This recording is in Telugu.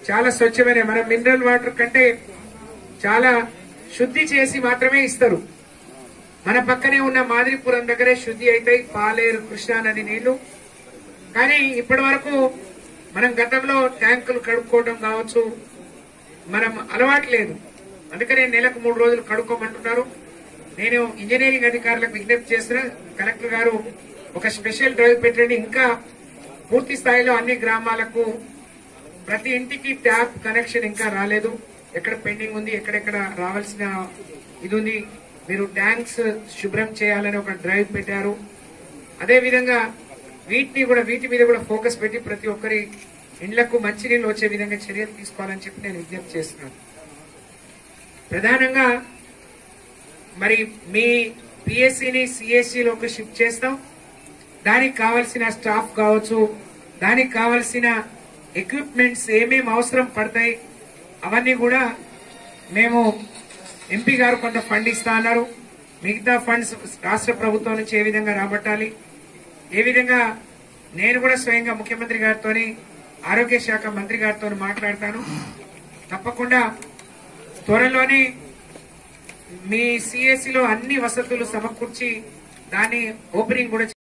చాలా స్వచ్ఛమైన మన మినరల్ వాటర్ కంటే చాలా శుద్ధి చేసి మాత్రమే ఇస్తారు మన పక్కనే ఉన్న మాదిరిపురం దగ్గరే శుద్ధి అవుతాయి పాలేరు కృష్ణా నది నీళ్లు కానీ ఇప్పటి వరకు మనం గతంలో ట్యాంకులు కడుక్కోవడం కావచ్చు మనం అలవాటు లేదు అందుకనే నెలకు మూడు రోజులు కడుక్కోమంటున్నారు నేను ఇంజనీరింగ్ అధికారులకు విజ్ఞప్తి చేసిన కలెక్టర్ గారు ఒక స్పెషల్ డ్రైవ్ పెట్టండి ఇంకా పూర్తి స్థాయిలో అన్ని గ్రామాలకు ప్రతి ఇంటికి ట్యాప్ కనెక్షన్ ఇంకా రాలేదు ఎక్కడ పెండింగ్ ఉంది ఎక్కడెక్కడ రావాల్సిన ఇది ఉంది మీరు ట్యాంక్స్ శుభ్రం చేయాలని ఒక డ్రైవ్ పెట్టారు అదే విధంగా వీటిని కూడా వీటి మీద కూడా ఫోకస్ పెట్టి ప్రతి ఒక్కరి ఇండ్లకు మంచినీళ్ళు వచ్చే విధంగా చర్యలు తీసుకోవాలని చెప్పి నేను విజ్ఞప్తి చేస్తున్నాను ప్రధానంగా మరి మీ పిఎస్సిని సిఎస్సిలోకి షిఫ్ట్ చేస్తాం దానికి కావలసిన స్టాఫ్ కావచ్చు దానికి కావలసిన ఎక్విప్మెంట్స్ ఏమేమి అవసరం పడతాయి అవన్నీ కూడా మేము ఎంపీ గారు కొంత ఫండ్ ఇస్తా అన్నారు మిగతా ఫండ్స్ రాష్ట్ర ప్రభుత్వం నుంచి ఏ విధంగా రాబట్టాలి ఏ విధంగా నేను కూడా స్వయంగా ముఖ్యమంత్రి గారితో ఆరోగ్య శాఖ మంత్రి గారితో మాట్లాడతాను తప్పకుండా త్వరలోనే మీ సిఎస్సిలో అన్ని వసతులు సమకూర్చి దాని ఓపెనింగ్ కూడా